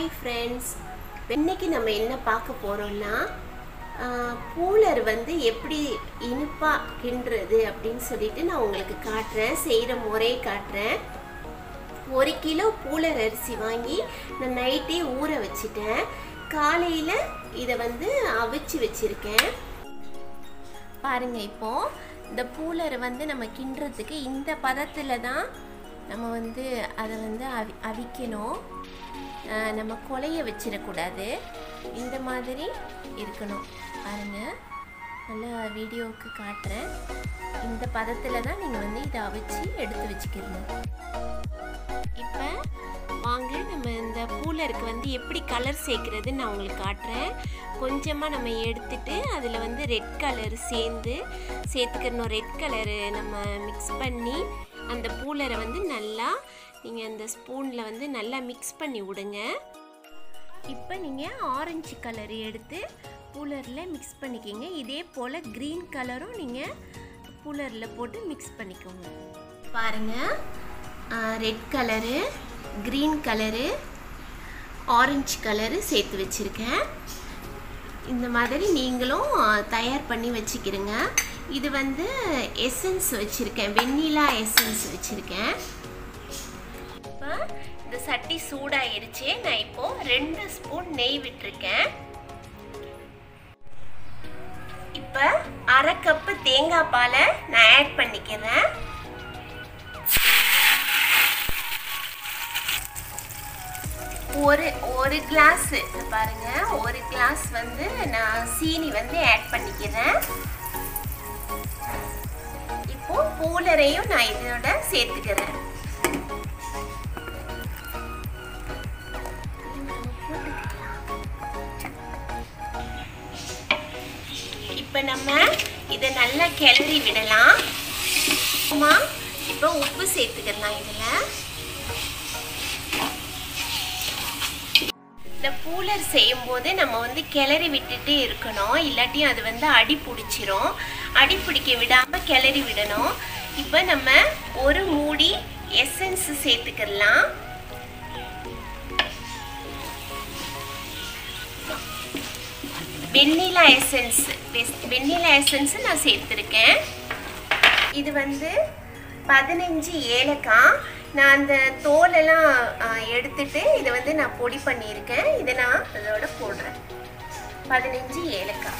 hi friends இன்னைக்கு நம்ம என்ன பார்க்க போகிறோம்னா பூலர் வந்து எப்படி இனிப்பாக கிண்டுறது அப்படின்னு சொல்லிட்டு நான் உங்களுக்கு காட்டுறேன் செய்கிற முறையை காட்டுறேன் ஒரு கிலோ பூலர் அரிசி வாங்கி நான் நைட்டே ஊற வச்சிட்டேன் காலையில் இதை வந்து அவிச்சு வச்சுருக்கேன் பாருங்க இப்போ இந்த பூலரை வந்து நம்ம கிண்டுறதுக்கு இந்த பதத்தில் தான் நம்ம வந்து அதை வந்து அவி அவிக்கணும் ஆஹ் நம்ம கொலைய வச்சிடக்கூடாது இந்த மாதிரி இருக்கணும் பாருங்க நல்லா வீடியோவுக்கு காட்டுறேன் இந்த பதத்தில் தான் நீங்கள் வந்து இதை அவிச்சு எடுத்து வச்சுக்கணும் இப்போ வாங்க நம்ம இந்த பூலருக்கு வந்து எப்படி கலர் சேர்க்குறதுன்னு நான் உங்களுக்கு காட்டுறேன் கொஞ்சமாக நம்ம எடுத்துட்டு அதில் வந்து ரெட் கலர் சேர்ந்து சேர்த்துக்கணும் ரெட் கலரு நம்ம மிக்ஸ் பண்ணி அந்த பூலரை வந்து நல்லா நீங்கள் அந்த ஸ்பூனில் வந்து நல்லா மிக்ஸ் பண்ணி விடுங்க இப்போ நீங்கள் ஆரஞ்சு கலர் எடுத்து பூலரில் மிக்ஸ் பண்ணிக்கிங்க இதே போல் க்ரீன் கலரும் நீங்கள் பூலரில் போட்டு மிக்ஸ் பண்ணிக்கோங்க பாருங்கள் red colour green colour orange colour சேர்த்து வச்சுருக்கேன் இந்த மாதிரி நீங்களும் தயார் பண்ணி வச்சுக்கிறங்க இது வந்து எசன்ஸ் வச்சுருக்கேன் வெண்ணிலா எசன்ஸ் வச்சுருக்கேன் இப்போ இந்த சட்டி சூடாயிருச்சு நான் இப்போ ரெண்டு ஸ்பூன் நெய் விட்டுருக்கேன் இப்போ அரை கப்பு தேங்காய் பாலை நான் ஆட் பண்ணிக்கிறேன் ஒரு ஒரு கிளாஸ் பாருங்க ஒரு கிளாஸ் வந்து நான் சீனி வந்து ஆட் பண்ணிக்கிறேன் இப்போ பூலரையும் நான் இதோட சேர்த்துக்கிறேன் இப்போ நம்ம இதை நல்லா கிளறி விடலாம் இப்போ உப்பு சேர்த்துக்கலாம் இதில் இந்த பூலர் செய்யும்போது நம்ம வந்து கிளறி விட்டுட்டே இருக்கணும் இல்லாட்டியும் அது வந்து அடி பிடிச்சிரும் அடி பிடிக்க விடாமல் கிளறி விடணும் இப்போ நம்ம ஒரு மூடி எசன்ஸ் சேர்த்துக்கலாம் வெண்ணிலா எசன்ஸ் வெண்ணிலா எசன்ஸ் நான் சேர்த்துருக்கேன் இது வந்து பதினஞ்சு ஏலக்காய் நான் அந்த தோலெல்லாம் எடுத்துட்டு இதை வந்து நான் பொடி பண்ணியிருக்கேன் இதை நான் அதோட போடுறேன் பதினஞ்சு ஏலக்காய்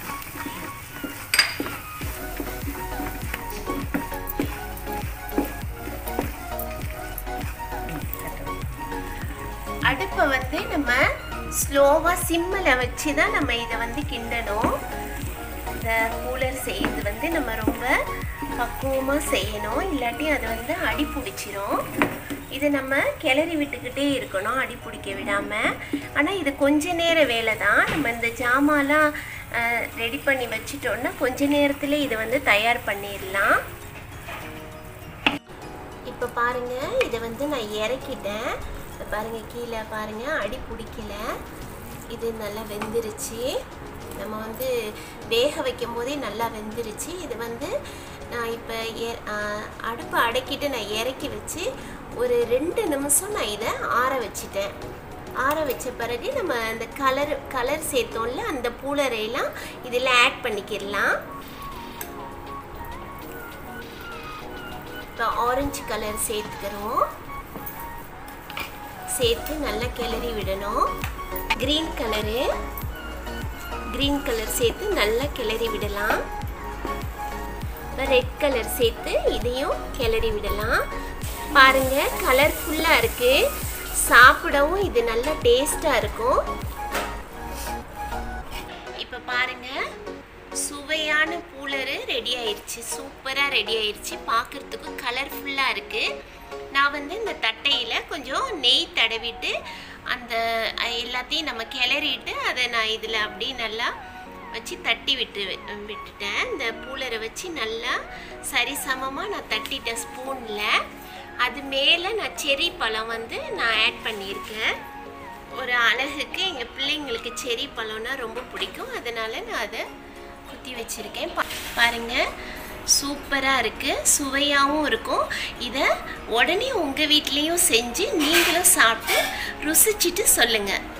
அடுப்பை வந்து நம்ம ஸ்லோவாக சிம்மில் வச்சு தான் நம்ம இதை வந்து கிண்டணும் இந்த கூலர் செய்யறது வந்து நம்ம ரொம்ப பக்குவமாக செய்யணும் இல்லாட்டி அது வந்து அடி பிடிச்சிரும் இது நம்ம கிளறி விட்டுக்கிட்டே இருக்கணும் அடி பிடிக்க விடாமல் ஆனால் இது கொஞ்ச நேர வேலை தான் நம்ம இந்த ஜாமான்லாம் ரெடி பண்ணி வச்சிட்டோன்னா கொஞ்ச நேரத்தில் இதை வந்து தயார் பண்ணிடலாம் இப்போ பாருங்கள் இதை வந்து நான் இறக்கிட்டேன் பாருங்கள் கீழே பாருங்கள் அடி பிடிக்கல இது நல்லா வெந்துருச்சு நம்ம வந்து வேக வைக்கும் போதே நல்லா வெந்துருச்சு இது வந்து நான் இப்போ அடுப்பை அடக்கிட்டு நான் இறக்கி வச்சு ஒரு ரெண்டு நிமிஷம் நான் இதை ஆற வச்சிட்டேன் ஆற வச்ச பிறகு நம்ம அந்த கலர் கலர் சேர்த்தோம்ல அந்த பூலரையெல்லாம் இதில் ஆட் பண்ணிக்கிடலாம் இப்போ ஆரஞ்சு கலர் சேர்த்துக்கிறோம் சேர்த்து நல்லா கிளறி விடணும் க்ரீன் கலரு க்ரீன் கலர் சேர்த்து நல்லா கிளறி விடலாம் இப்போ ரெட் கலர் சேர்த்து இதையும் கிளறி விடலாம் பாருங்க கலர்ஃபுல்லாக இருக்குது சாப்பிடவும் இது நல்லா டேஸ்ட்டாக இருக்கும் இப்போ பாருங்க சுவையான பூலரு ரெடி ஆயிடுச்சு சூப்பராக ரெடி ஆயிடுச்சு பார்க்குறதுக்கு கலர்ஃபுல்லாக இருக்குது நான் வந்து இந்த தட்டையில் கொஞ்சம் நெய் தடவிட்டு அந்த எல்லாத்தையும் நம்ம கிளறிட்டு அதை நான் இதில் அப்படியே நல்லா வச்சு தட்டி விட்டு விட்டுட்டேன் இந்த பூலரை வச்சு நல்லா சரிசமமாக நான் தட்டிட்டேன் ஸ்பூனில் அது மேலே நான் செரி பழம் வந்து நான் ஆட் பண்ணியிருக்கேன் ஒரு அழகுக்கு எங்கள் பிள்ளைங்களுக்கு செரி பழம்னா ரொம்ப பிடிக்கும் அதனால் நான் அதை குத்தி வச்சுருக்கேன் பா பாருங்கள் சூப்பராக இருக்குது சுவையாகவும் இருக்கும் இதை உடனே உங்கள் வீட்லேயும் செஞ்சு நீங்களும் சாப்பிட்டு ருசிச்சிட்டு சொல்லுங்கள்